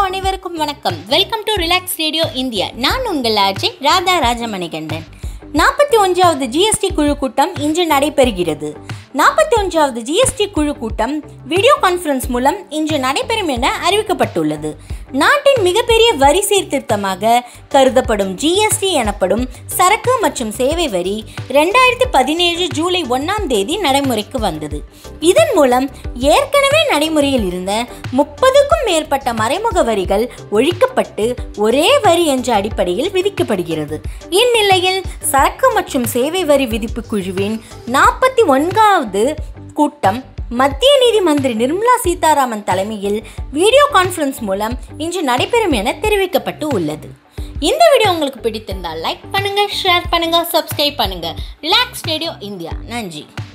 அனைவருக்கும் வணக்கம் welcome to relax radio India நான் உங்கள் ஆட்சி ராதா ராஜமணிகண்டன் நாற்பத்தி ஒன்றாவது ஜிஎஸ்டி குழு கூட்டம் இன்று நடைபெறுகிறது நாற்பத்தி ஒன்றாவது ஜிஎஸ்டி குழு கூட்டம் வீடியோ கான்ஃபரன்ஸ் மூலம் இன்று நடைபெறும் என அறிவிக்கப்பட்டுள்ளது நாட்டின் மிகப்பெரிய வரி சீர்திருத்தமாக கருதப்படும் ஜிஎஸ்டி எனப்படும் சரக்கு மற்றும் சேவை வரி ரெண்டாயிரத்தி பதினேழு ஜூலை ஒன்றாம் தேதி நடைமுறைக்கு வந்தது இதன் மூலம் ஏற்கனவே நடைமுறையில் இருந்த முப்பதுக்கும் மேற்பட்ட மறைமுக வரிகள் ஒழிக்கப்பட்டு ஒரே வரி என்ற அடிப்படையில் விதிக்கப்படுகிறது இந்நிலையில் சரக்கு மற்றும் சேவை வரி விதிப்பு குழுவின் நாற்பத்தி ஒன்றாவது கூட்டம் மத்திய நிதி மந்திரி நிர்மலா சீதாராமன் தலைமையில் வீடியோ கான்ஃபரன்ஸ் மூலம் இன்று நடைபெறும் என தெரிவிக்கப்பட்டு உள்ளது இந்த வீடியோ உங்களுக்கு பிடித்திருந்தால் லைக் பண்ணுங்க ஷேர் பண்ணுங்க சப்ஸ்கிரைப் பண்ணுங்க ரிலாக்ஸ் ரேடியோ இந்தியா நன்றி